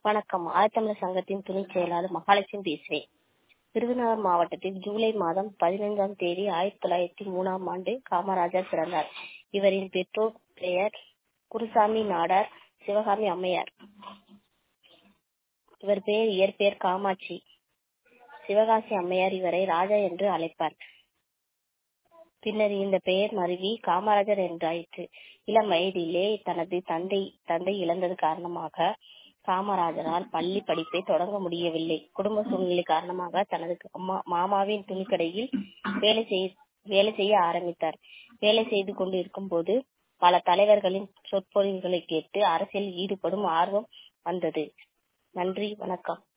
வணக்கம் ஆதித்தமிழர் சங்கத்தின் துணைச் செயலாளர் மகாலட்சுமி பேசுகிறேன் விருதுநகர் மாவட்டத்தில் ஜூலை மாதம் பதினைந்தாம் தேதி ஆயிரத்தி தொள்ளாயிரத்தி மூணாம் ஆண்டு காமராஜர் பிறந்தார் இவரின் பெற்றோர் பெயர் குருசாமி நாடார் சிவகாமி அம்மையார் இவர் பெயர் இயற்பெயர் காமாட்சி சிவகாசி அம்மையார் இவரை ராஜா என்று அழைப்பார் பின்னர் இந்த பெயர் மருவி காமராஜர் என்றாயிற்று இளம் வயதிலே தனது தந்தை தந்தை இழந்தது காரணமாக காமராஜரால் பள்ளி படிப்பை தொடங்க முடியவில்லை குடும்ப சூழ்நிலை காரணமாக தனது அம்மா மாமாவின் துணிக்கடையில் வேலை செய் வேலை செய்ய ஆரம்பித்தார் வேலை செய்து கொண்டு இருக்கும் போது பல தலைவர்களின் சொற்பொழிவுகளை கேட்டு அரசியலில் ஈடுபடும் ஆர்வம் வந்தது நன்றி வணக்கம்